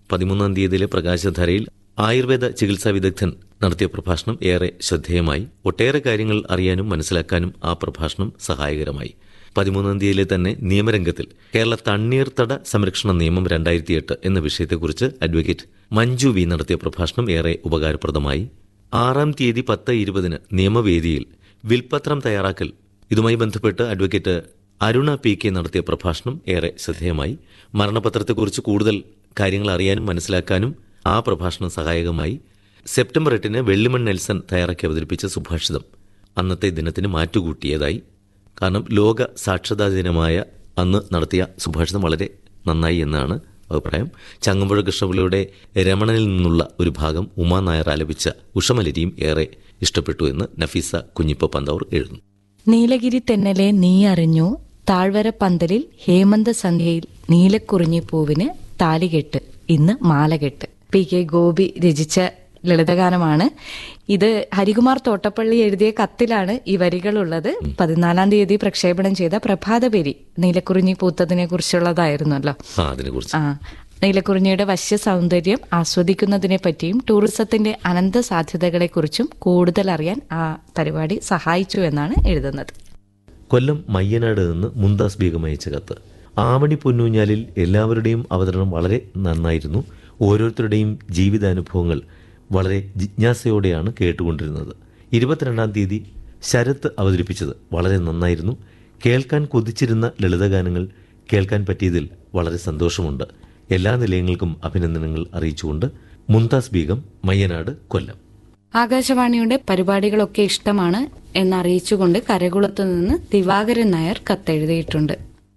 പതിമൂന്നാം തീയതിയിലെ പ്രകാശധാരയിൽ ആയുർവേദ ചികിത്സാ വിദഗ്ധൻ നടത്തിയ പ്രഭാഷണം ഏറെ ശ്രദ്ധേയമായി ഒട്ടേറെ കാര്യങ്ങൾ അറിയാനും മനസ്സിലാക്കാനും ആ പ്രഭാഷണം സഹായകരമായി പതിമൂന്നാം തീയതിയിലെ തന്നെ നിയമരംഗത്തിൽ കേരള തണ്ണീർത്തട സംരക്ഷണ നിയമം രണ്ടായിരത്തി എട്ട് എന്ന വിഷയത്തെക്കുറിച്ച് അഡ്വക്കേറ്റ് മഞ്ജു വി നടത്തിയ പ്രഭാഷണം ഏറെ ഉപകാരപ്രദമായി ആറാം തീയതി പത്ത് ഇരുപതിന് നിയമവേദിയിൽ വിൽപത്രം തയ്യാറാക്കൽ ഇതുമായി ബന്ധപ്പെട്ട് അഡ്വക്കേറ്റ് അരുണ പി കെ നടത്തിയ പ്രഭാഷണം ഏറെ ശ്രദ്ധേയമായി മരണപത്രത്തെക്കുറിച്ച് കൂടുതൽ കാര്യങ്ങൾ അറിയാനും മനസ്സിലാക്കാനും ആ പ്രഭാഷണം സഹായകമായി സെപ്റ്റംബർ എട്ടിന് വെള്ളിമൺ നെൽസൺ തയ്യാറാക്കി അവതരിപ്പിച്ച സുഭാഷിതം അന്നത്തെ ദിനത്തിന് മാറ്റുകൂട്ടിയതായി കാരണം ലോക സാക്ഷരതാ ദിനമായ അന്ന് നടത്തിയ സുഭാഷിതം വളരെ നന്നായി എന്നാണ് അഭിപ്രായം ചങ്ങമ്പുഴ കൃഷ്ണപിള്ളയുടെ രമണനിൽ നിന്നുള്ള ഒരു ഭാഗം ഉമാ നായർ ആലപിച്ച ഉഷമലരിയും ഏറെ ഇഷ്ടപ്പെട്ടു എന്ന് നഫീസ കുഞ്ഞിപ്പ പന്തവർ എഴുതുന്നു നീലഗിരി തെന്നലെ നീ അറിഞ്ഞു താഴ്വര പന്തലിൽ ഹേമന്ത സന്ധ്യയിൽ നീലക്കുറിഞ്ഞി പൂവിന് താലികെട്ട് ഇന്ന് മാലകെട്ട് പി കെ ഗോപി രചിച്ച ലളിതഗാനമാണ് ഇത് ഹരികുമാർ തോട്ടപ്പള്ളി എഴുതിയ കത്തിലാണ് ഈ വരികളുള്ളത് പതിനാലാം തീയതി പ്രക്ഷേപണം ചെയ്ത പ്രഭാതപേരി നീലക്കുറിഞ്ഞി പൂത്തതിനെ കുറിച്ചുള്ളതായിരുന്നല്ലോ ആ അതിനെക്കുറിച്ച് ആ നീലക്കുറിഞ്ഞിയുടെ വശ്യ സൗന്ദര്യം ആസ്വദിക്കുന്നതിനെ പറ്റിയും ടൂറിസത്തിന്റെ അനന്ത സാധ്യതകളെക്കുറിച്ചും കൂടുതൽ അറിയാൻ ആ പരിപാടി സഹായിച്ചു എന്നാണ് എഴുതുന്നത് കൊല്ലം മയ്യനാട് നിന്ന് മുന്താസ് ബീഗം അയച്ച കത്ത് ആവണി പൊന്നൂഞ്ഞാലിൽ എല്ലാവരുടെയും അവതരണം വളരെ നന്നായിരുന്നു ഓരോരുത്തരുടെയും ജീവിതാനുഭവങ്ങൾ വളരെ ജിജ്ഞാസയോടെയാണ് കേട്ടുകൊണ്ടിരുന്നത് ഇരുപത്തിരണ്ടാം തീയതി ശരത്ത് അവതരിപ്പിച്ചത് വളരെ നന്നായിരുന്നു കേൾക്കാൻ കൊതിച്ചിരുന്ന ലളിതഗാനങ്ങൾ കേൾക്കാൻ പറ്റിയതിൽ വളരെ സന്തോഷമുണ്ട് എല്ലാ നിലയങ്ങൾക്കും അഭിനന്ദനങ്ങൾ അറിയിച്ചുകൊണ്ട് മുംതാസ് ബീഗം മയ്യനാട് കൊല്ലം ആകാശവാണിയുടെ പരിപാടികളൊക്കെ ഇഷ്ടമാണ് എന്നറിയിച്ചുകൊണ്ട് കരകുളത്ത് നിന്ന് ദിവാകരൻ നായർ കത്തെഴുതിയിട്ടുണ്ട്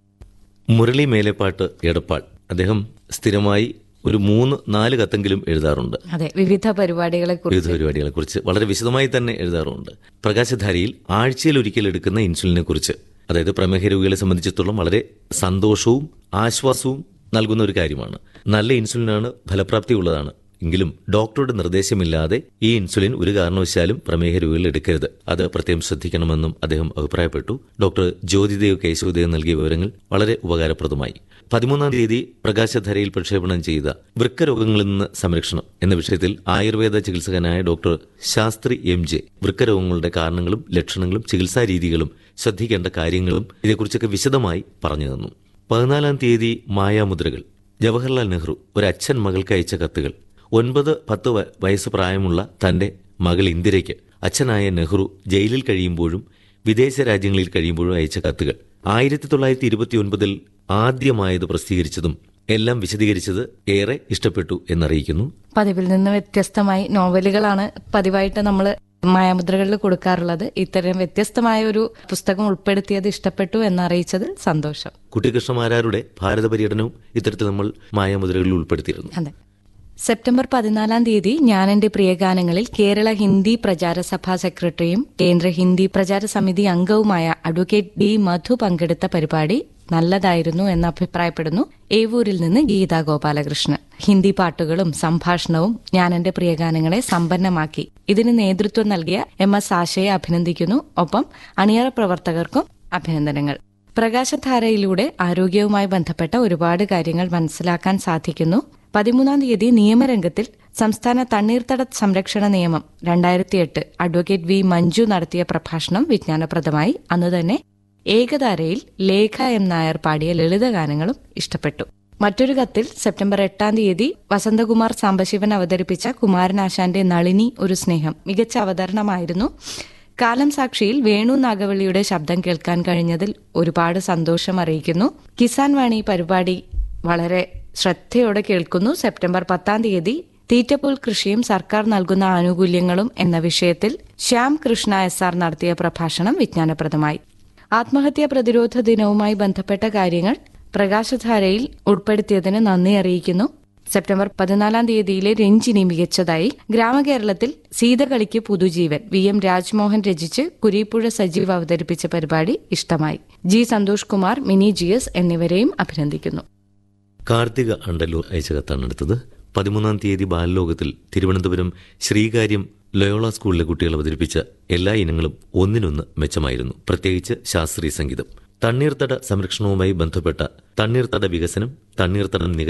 മുരളി മേലെപ്പാട്ട് എടപ്പാൾ അദ്ദേഹം സ്ഥിരമായി ഒരു മൂന്ന് നാല് കത്തെങ്കിലും എഴുതാറുണ്ട് അതെ വിവിധ പരിപാടികളെ കുറിച്ച് വിവിധ പരിപാടികളെ കുറിച്ച് വളരെ വിശദമായി തന്നെ എഴുതാറുണ്ട് പ്രകാശധാരയിൽ ആഴ്ചയിൽ ഒരിക്കൽ എടുക്കുന്ന ഇൻസുലിനെ കുറിച്ച് അതായത് പ്രമേഹ രോഗികളെ സംബന്ധിച്ചിടത്തോളം വളരെ സന്തോഷവും ആശ്വാസവും നൽകുന്ന ഒരു കാര്യമാണ് നല്ല ഇൻസുലിനാണ് ഫലപ്രാപ്തി ഉള്ളതാണ് എങ്കിലും ഡോക്ടറുടെ നിർദ്ദേശമില്ലാതെ ഈ ഇൻസുലിൻ ഒരു കാരണവശാലും പ്രമേഹ രോഗികൾ എടുക്കരുത് അത് പ്രത്യേകം ശ്രദ്ധിക്കണമെന്നും അദ്ദേഹം അഭിപ്രായപ്പെട്ടു ഡോക്ടർ ജ്യോതിദേവ് കേശവദേവ് നൽകിയ വിവരങ്ങൾ വളരെ ഉപകാരപ്രദമായി പതിമൂന്നാം തീയതി പ്രകാശധരയിൽ പ്രക്ഷേപണം ചെയ്ത വൃക്കരോഗങ്ങളിൽ നിന്ന് സംരക്ഷണം എന്ന വിഷയത്തിൽ ആയുർവേദ ചികിത്സകനായ ഡോക്ടർ ശാസ്ത്രി എം ജെ വൃക്കരോഗങ്ങളുടെ കാരണങ്ങളും ലക്ഷണങ്ങളും ചികിത്സാ രീതികളും ശ്രദ്ധിക്കേണ്ട കാര്യങ്ങളും ഇതേക്കുറിച്ചൊക്കെ വിശദമായി പറഞ്ഞു തന്നു പതിനാലാം തീയതി മായാമുദ്രകൾ ജവഹർലാൽ നെഹ്റു ഒരു അച്ഛൻ മകൾക്ക് അയച്ച കത്തുകൾ ഒൻപത് പത്ത് വ- വയസ്സ് പ്രായമുള്ള തന്റെ മകൾ ഇന്ദിരയ്ക്ക് അച്ഛനായ നെഹ്റു ജയിലിൽ കഴിയുമ്പോഴും വിദേശ രാജ്യങ്ങളിൽ കഴിയുമ്പോഴും അയച്ച കത്തുകൾ ആയിരത്തി തൊള്ളായിരത്തി ഇരുപത്തി ഒൻപതിൽ ആദ്യമായത് പ്രസിദ്ധീകരിച്ചതും എല്ലാം വിശദീകരിച്ചത് ഏറെ ഇഷ്ടപ്പെട്ടു എന്നറിയിക്കുന്നു പതിവിൽ നിന്ന് വ്യത്യസ്തമായി നോവലുകളാണ് പതിവായിട്ട് നമ്മൾ മായാമുദ്രകളിൽ കൊടുക്കാറുള്ളത് ഇത്തരം വ്യത്യസ്തമായ ഒരു പുസ്തകം ഉൾപ്പെടുത്തിയത് ഇഷ്ടപ്പെട്ടു എന്നറിയിച്ചതിൽ സന്തോഷം കുട്ടികൃഷ്ണമാരാരുടെ ഭാരത പര്യടനവും ഇത്തരത്തിൽ നമ്മൾ മായാമുദ്രകളിൽ ഉൾപ്പെടുത്തിയിരുന്നു അതെ സെപ്റ്റംബർ പതിനാലാം തീയതി ഞാൻ എന്റെ പ്രിയഗാനങ്ങളിൽ കേരള ഹിന്ദി പ്രചാര സഭാ സെക്രട്ടറിയും കേന്ദ്ര ഹിന്ദി പ്രചാര സമിതി അംഗവുമായ അഡ്വക്കേറ്റ് ഡി മധു പങ്കെടുത്ത പരിപാടി നല്ലതായിരുന്നു എന്ന് അഭിപ്രായപ്പെടുന്നു ഏവൂരിൽ നിന്ന് ഗീതാ ഗോപാലകൃഷ്ണൻ ഹിന്ദി പാട്ടുകളും സംഭാഷണവും ഞാൻ എന്റെ പ്രിയഗാനങ്ങളെ സമ്പന്നമാക്കി ഇതിന് നേതൃത്വം നൽകിയ എം എസ് ആശയെ അഭിനന്ദിക്കുന്നു ഒപ്പം അണിയറ പ്രവർത്തകർക്കും അഭിനന്ദനങ്ങൾ പ്രകാശധാരയിലൂടെ ആരോഗ്യവുമായി ബന്ധപ്പെട്ട ഒരുപാട് കാര്യങ്ങൾ മനസ്സിലാക്കാൻ സാധിക്കുന്നു പതിമൂന്നാം തീയതി നിയമരംഗത്തിൽ സംസ്ഥാന തണ്ണീർത്തട സംരക്ഷണ നിയമം രണ്ടായിരത്തി എട്ട് അഡ്വക്കേറ്റ് വി മഞ്ജു നടത്തിയ പ്രഭാഷണം വിജ്ഞാനപ്രദമായി അന്ന് തന്നെ ഏകധാരയിൽ ലേഖ എം നായർ പാടിയ ലളിതഗാനങ്ങളും ഇഷ്ടപ്പെട്ടു മറ്റൊരു കത്തിൽ സെപ്റ്റംബർ എട്ടാം തീയതി വസന്തകുമാർ സാംബശിവൻ അവതരിപ്പിച്ച കുമാരനാശാന്റെ നളിനി ഒരു സ്നേഹം മികച്ച അവതരണമായിരുന്നു കാലം സാക്ഷിയിൽ വേണു നാഗവള്ളിയുടെ ശബ്ദം കേൾക്കാൻ കഴിഞ്ഞതിൽ ഒരുപാട് സന്തോഷം അറിയിക്കുന്നു കിസാൻ വാണി പരിപാടി വളരെ ശ്രദ്ധയോടെ കേൾക്കുന്നു സെപ്റ്റംബർ പത്താം തീയതി തീറ്റപ്പുൽ കൃഷിയും സർക്കാർ നൽകുന്ന ആനുകൂല്യങ്ങളും എന്ന വിഷയത്തിൽ ശ്യാം കൃഷ്ണ എസ് ആർ നടത്തിയ പ്രഭാഷണം വിജ്ഞാനപ്രദമായി ആത്മഹത്യാ പ്രതിരോധ ദിനവുമായി ബന്ധപ്പെട്ട കാര്യങ്ങൾ പ്രകാശധാരയിൽ ഉൾപ്പെടുത്തിയതിന് നന്ദി അറിയിക്കുന്നു സെപ്റ്റംബർ പതിനാലാം തീയതിയിലെ രഞ്ജിനി മികച്ചതായി ഗ്രാമകേരളത്തിൽ സീതകളിക്ക് പുതുജീവൻ വി എം രാജ്മോഹൻ രചിച്ച് കുരീപ്പുഴ സജീവ് അവതരിപ്പിച്ച പരിപാടി ഇഷ്ടമായി G Santhosh Kumar Mini G S എന്നിവരെയും അഭിനന്ദിക്കുന്നു കാർത്തിക അണ്ടല്ലൂർ അയച്ച കത്താണ് എടുത്തത് പതിമൂന്നാം തീയതി ബാലലോകത്തിൽ തിരുവനന്തപുരം ശ്രീകാര്യം ലയോള സ്കൂളിലെ കുട്ടികൾ അവതരിപ്പിച്ച എല്ലാ ഇനങ്ങളും ഒന്നിനൊന്ന് മെച്ചമായിരുന്നു പ്രത്യേകിച്ച് ശാസ്ത്രീയ സംഗീതം തണ്ണീർത്തട സംരക്ഷണവുമായി ബന്ധപ്പെട്ട തണ്ണീർത്തട വികസനം തണ്ണീർത്തടം നികത്തൽ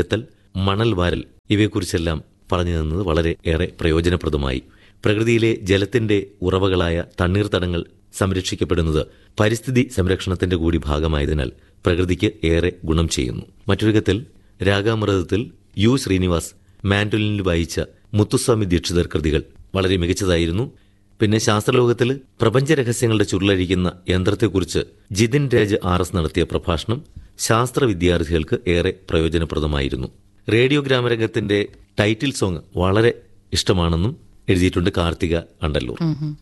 മണൽ വാരൽ ഇവയെക്കുറിച്ചെല്ലാം പറഞ്ഞു തന്നത് വളരെ ഏറെ പ്രയോജനപ്രദമായി പ്രകൃതിയിലെ ജലത്തിന്റെ ഉറവകളായ തണ്ണീർത്തടങ്ങൾ സംരക്ഷിക്കപ്പെടുന്നത് പരിസ്ഥിതി സംരക്ഷണത്തിന്റെ കൂടി ഭാഗമായതിനാൽ പ്രകൃതിക്ക് ഏറെ ഗുണം ചെയ്യുന്നു മറ്റൊരു കത്തിൽ രാഗാമൃതത്തിൽ യു ശ്രീനിവാസ് മാൻഡോലിനിൽ വായിച്ച മുത്തുസ്വാമി ദീക്ഷിതർ കൃതികൾ വളരെ മികച്ചതായിരുന്നു പിന്നെ ശാസ്ത്രലോകത്തിൽ പ്രപഞ്ച രഹസ്യങ്ങളുടെ ചുരുളഴിക്കുന്ന യന്ത്രത്തെക്കുറിച്ച് ജിതിൻ രാജ് ആർ എസ് നടത്തിയ പ്രഭാഷണം ശാസ്ത്ര വിദ്യാർത്ഥികൾക്ക് ഏറെ പ്രയോജനപ്രദമായിരുന്നു റേഡിയോ ഗ്രാമരംഗത്തിന്റെ ടൈറ്റിൽ സോങ് വളരെ ഇഷ്ടമാണെന്നും എഴുതിയിട്ടുണ്ട് കാർത്തിക അണ്ടല്ലൂർ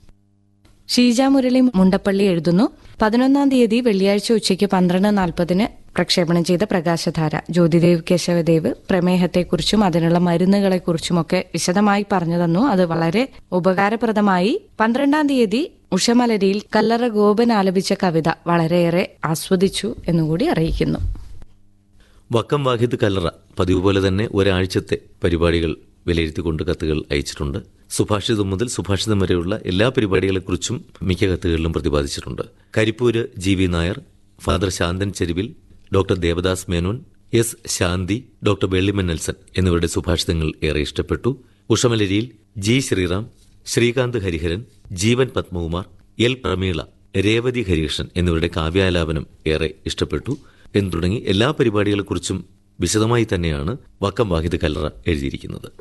ഷീജ മുരളി മുണ്ടപ്പള്ളി എഴുതുന്നു പതിനൊന്നാം തീയതി വെള്ളിയാഴ്ച ഉച്ചയ്ക്ക് പന്ത്രണ്ട് നാൽപ്പതിന് പ്രക്ഷേപണം ചെയ്ത പ്രകാശധാര ജ്യോതിദേവ് കേശവദേവ് പ്രമേഹത്തെക്കുറിച്ചും അതിനുള്ള മരുന്നുകളെക്കുറിച്ചുമൊക്കെ വിശദമായി പറഞ്ഞു തന്നു അത് വളരെ ഉപകാരപ്രദമായി പന്ത്രണ്ടാം തീയതി ഉഷമലരിയിൽ കല്ലറ ഗോപൻ ആലപിച്ച കവിത വളരെയേറെ ആസ്വദിച്ചു എന്നുകൂടി അറിയിക്കുന്നു വക്കം വാഹിദ് കല്ലറ പതിവ് പോലെ തന്നെ ഒരാഴ്ചത്തെ പരിപാടികൾ വിലയിരുത്തിക്കൊണ്ട് കത്തുകൾ അയച്ചിട്ടുണ്ട് സുഭാഷിതം മുതൽ സുഭാഷിതം വരെയുള്ള എല്ലാ പരിപാടികളെക്കുറിച്ചും മിക്ക കത്തുകളിലും പ്രതിപാദിച്ചിട്ടുണ്ട് Karippur G V Nair father Shanthan Cheruvil doctor Devadas Menon S Shanthi doctor Velliman Nelson എന്നിവരുടെ സുഭാഷിതങ്ങൾ ഏറെ ഇഷ്ടപ്പെട്ടു ഉഷമലരിയിൽ ജി ശ്രീറാം ശ്രീകാന്ത് ഹരിഹരൻ ജീവൻ പത്മകുമാർ എൽ പ്രമീള രേവതി ഹരികൃഷ്ണൻ എന്നിവരുടെ കാവ്യാലാപനം ഏറെ ഇഷ്ടപ്പെട്ടു എന്ന് തുടങ്ങി എല്ലാ പരിപാടികളെക്കുറിച്ചും വിശദമായി തന്നെയാണ് വക്കം വാഹിദ് കല്ലറ എഴുതിയിരിക്കുന്നത്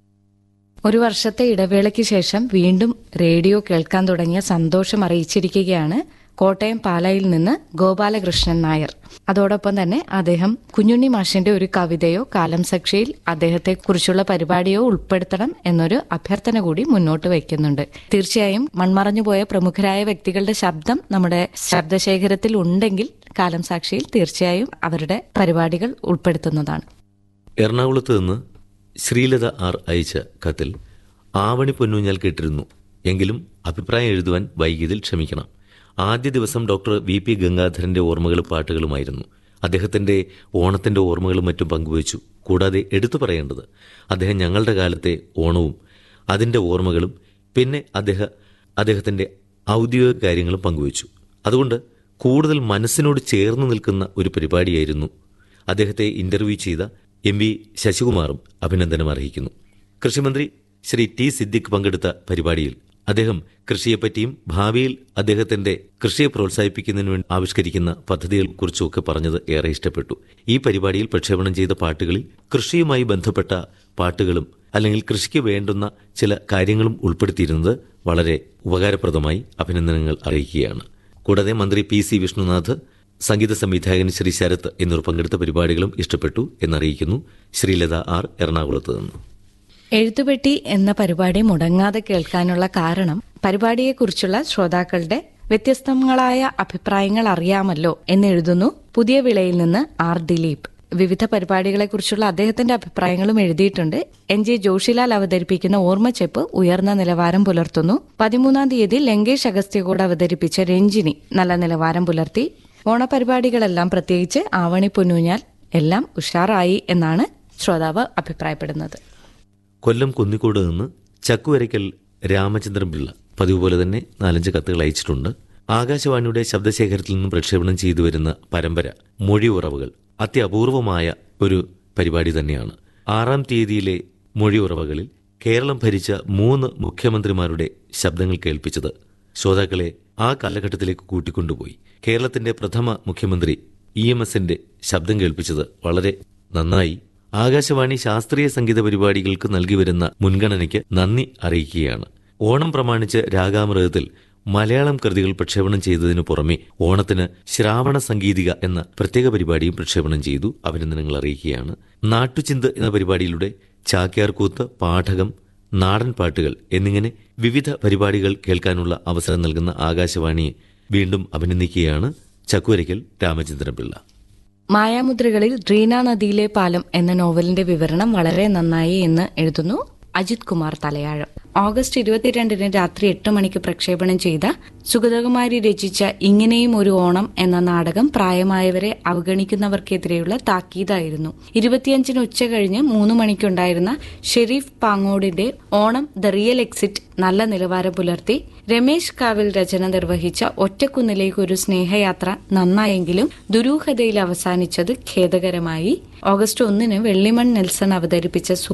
ഒരു വർഷത്തെ ഇടവേളയ്ക്ക് ശേഷം വീണ്ടും റേഡിയോ കേൾക്കാൻ തുടങ്ങിയ സന്തോഷം അറിയിച്ചിരിക്കുകയാണ് കോട്ടയം പാലയിൽ നിന്ന് ഗോപാലകൃഷ്ണൻ നായർ അതോടൊപ്പം തന്നെ അദ്ദേഹം കുഞ്ഞുണ്ണി മാഷിന്റെ ഒരു കവിതയോ കാലം സഖിയിൽ അദ്ദേഹത്തെ കുറിച്ചുള്ള പരിപാടിയോ ഉൾപ്പെടുത്തണം എന്നൊരു അഭ്യർത്ഥന കൂടി മുന്നോട്ട് വയ്ക്കുന്നുണ്ട് തീർച്ചയായും മൺമറഞ്ഞുപോയ പ്രമുഖരായ വ്യക്തികളുടെ ശബ്ദം നമ്മുടെ ശബ്ദശേഖരത്തിൽ ഉണ്ടെങ്കിൽ കാലം സാക്ഷിയിൽ തീർച്ചയായും അവരുടെ പരിപാടികൾ ഉൾപ്പെടുത്തുന്നതാണ് എറണാകുളത്ത് നിന്ന് ശ്രീലത ആർ അയച്ച കത്തിൽ ആവണി പൊന്നൂഞ്ഞാൽ കേട്ടിരുന്നു എങ്കിലും അഭിപ്രായം എഴുതുവാൻ വൈകിയതിൽ ക്ഷമിക്കണം ആദ്യ ദിവസം ഡോക്ടർ വി പി ഗംഗാധരന്റെ ഓർമ്മകളും പാട്ടുകളുമായിരുന്നു അദ്ദേഹത്തിന്റെ ഓണത്തിന്റെ ഓർമ്മകളും മറ്റും പങ്കുവച്ചു കൂടാതെ എടുത്തു പറയേണ്ടത് അദ്ദേഹം ഞങ്ങളുടെ കാലത്തെ ഓണവും അതിന്റെ ഓർമ്മകളും പിന്നെ അദ്ദേഹം അദ്ദേഹത്തിന്റെ ഔദ്യോഗിക കാര്യങ്ങളും പങ്കുവച്ചു അതുകൊണ്ട് കൂടുതൽ മനസ്സിനോട് ചേർന്ന് നിൽക്കുന്ന ഒരു പരിപാടിയായിരുന്നു അദ്ദേഹത്തെ ഇന്റർവ്യൂ ചെയ്ത എം വി ശശികുമാറും അഭിനന്ദനം അർഹിക്കുന്നു കൃഷിമന്ത്രി ശ്രീ ടി സിദ്ദിഖ് പങ്കെടുത്ത പരിപാടിയിൽ അദ്ദേഹം കൃഷിയെപ്പറ്റിയും ഭാവിയിൽ അദ്ദേഹത്തിന്റെ കൃഷിയെ പ്രോത്സാഹിപ്പിക്കുന്നതിന് വേണ്ടി ആവിഷ്കരിക്കുന്ന പദ്ധതികളെക്കുറിച്ചുമൊക്കെ പറഞ്ഞത് ഏറെ ഇഷ്ടപ്പെട്ടു ഈ പരിപാടിയിൽ പ്രക്ഷേപണം ചെയ്ത പാട്ടുകളിൽ കൃഷിയുമായി ബന്ധപ്പെട്ട പാട്ടുകളും അല്ലെങ്കിൽ കൃഷിക്ക് വേണ്ടുന്ന ചില കാര്യങ്ങളും ഉൾപ്പെടുത്തിയിരുന്നത് വളരെ ഉപകാരപ്രദമായി അഭിനന്ദനങ്ങൾ അറിയിക്കുകയാണ് കൂടാതെ മന്ത്രി പി സി വിഷ്ണുനാഥ് സംഗീത സംവിധായകൻ ശ്രീ ശരത് എന്നിവർ പങ്കെടുത്ത പരിപാടികളും ഇഷ്ടപ്പെട്ടു എന്നറിയിക്കുന്നു ശ്രീലത ആർ എറണാകുളത്ത് നിന്ന് എഴുത്തുപെട്ടി എന്ന പരിപാടി മുടങ്ങാതെ കേൾക്കാനുള്ള കാരണം പരിപാടിയെക്കുറിച്ചുള്ള ശ്രോതാക്കളുടെ വ്യത്യസ്തങ്ങളായ അഭിപ്രായങ്ങൾ അറിയാമല്ലോ എന്ന് എഴുതുന്നു പുതിയ വിളയിൽ നിന്ന് ആർ ദിലീപ് വിവിധ പരിപാടികളെക്കുറിച്ചുള്ള അദ്ദേഹത്തിന്റെ അഭിപ്രായങ്ങളും എഴുതിയിട്ടുണ്ട് എൻ ജെ ജോഷിലാൽ അവതരിപ്പിക്കുന്ന ഓർമ്മച്ചെപ്പ് ഉയർന്ന നിലവാരം പുലർത്തുന്നു പതിമൂന്നാം തീയതി ലങ്കേഷ് അഗസ്ത്യകോട് അവതരിപ്പിച്ച രഞ്ജിനി നല്ല നിലവാരം പുലർത്തി ഓണപരിപാടികളെല്ലാം പ്രത്യേകിച്ച് ആവണി പൊന്നൂഞ്ഞാൽ എല്ലാം ഉഷാറായി എന്നാണ് ശ്രോതാവ് അഭിപ്രായപ്പെടുന്നത് കൊല്ലം കുന്നിക്കോട് നിന്ന് ചക്കുവരയ്ക്കൽ രാമചന്ദ്രൻ പിള്ള പതിവ് പോലെ തന്നെ നാലഞ്ച് കത്തുകൾ അയച്ചിട്ടുണ്ട് ആകാശവാണിയുടെ ശബ്ദശേഖരത്തിൽ നിന്നും പ്രക്ഷേപണം ചെയ്തു വരുന്ന പരമ്പര മൊഴി ഉറവുകൾ അത്യപൂർവമായ ഒരു പരിപാടി തന്നെയാണ് ആറാം തീയതിയിലെ മൊഴി ഉറവകളിൽ കേരളം ഭരിച്ച മൂന്ന് മുഖ്യമന്ത്രിമാരുടെ ശബ്ദങ്ങൾ കേൾപ്പിച്ചത് ശ്രോതാക്കളെ ആ കാലഘട്ടത്തിലേക്ക് കൂട്ടിക്കൊണ്ടുപോയി കേരളത്തിന്റെ പ്രഥമ മുഖ്യമന്ത്രി ഇ എം എസിന്റെ ശബ്ദം കേൾപ്പിച്ചത് വളരെ നന്നായി ആകാശവാണി ശാസ്ത്രീയ സംഗീത പരിപാടികൾക്ക് നൽകി വരുന്ന മുൻഗണനയ്ക്ക് നന്ദി അറിയിക്കുകയാണ് ഓണം പ്രമാണിച്ച് രാഗാമൃതത്തിൽ മലയാളം കൃതികൾ പ്രക്ഷേപണം ചെയ്തതിനു പുറമെ ഓണത്തിന് ശ്രാവണ സംഗീതിക എന്ന പ്രത്യേക പരിപാടിയും പ്രക്ഷേപണം ചെയ്തു അഭിനന്ദനങ്ങൾ അറിയിക്കുകയാണ് നാട്ടുചിന്ത് എന്ന പരിപാടിയിലൂടെ ചാക്യാർകൂത്ത് പാഠകം നാടൻ പാട്ടുകൾ എന്നിങ്ങനെ വിവിധ പരിപാടികൾ കേൾക്കാനുള്ള അവസരം നൽകുന്ന ആകാശവാണിയെ വീണ്ടും അഭിനന്ദിക്കുകയാണ് ചക്കുവരയ്ക്കൽ രാമചന്ദ്രൻ പിള്ള മായാമുദ്രകളിൽ ഡ്രീന നദിയിലെ പാലം എന്ന നോവലിന്റെ വിവരണം വളരെ നന്നായി എന്ന് എഴുതുന്നു അജിത് കുമാർ തലയാഴം ഓഗസ്റ്റ് ഇരുപത്തിരണ്ടിന് രാത്രി എട്ട് മണിക്ക് പ്രക്ഷേപണം ചെയ്ത സുഗതകുമാരി രചിച്ച ഇങ്ങനെയും ഒരു ഓണം എന്ന നാടകം പ്രായമായവരെ അവഗണിക്കുന്നവർക്കെതിരെയുള്ള താക്കീതായിരുന്നു ഇരുപത്തിയഞ്ചിന് ഉച്ച കഴിഞ്ഞ് മൂന്ന് മണിക്കുണ്ടായിരുന്ന ഷെരീഫ് പാങ്ങോടിന്റെ ഓണം ദ റിയൽ എക്സിറ്റ് നല്ല നിലവാരം പുലർത്തി രമേശ് കാവിൽ രചന നിർവഹിച്ച ഒറ്റക്കുന്നിലേക്ക് ഒരു സ്നേഹയാത്ര നന്നായെങ്കിലും ദുരൂഹതയിൽ അവസാനിച്ചത് ഖേദകരമായി ഓഗസ്റ്റ് ഒന്നിന് വെള്ളിമൺ നെൽസൺ അവതരിപ്പിച്ച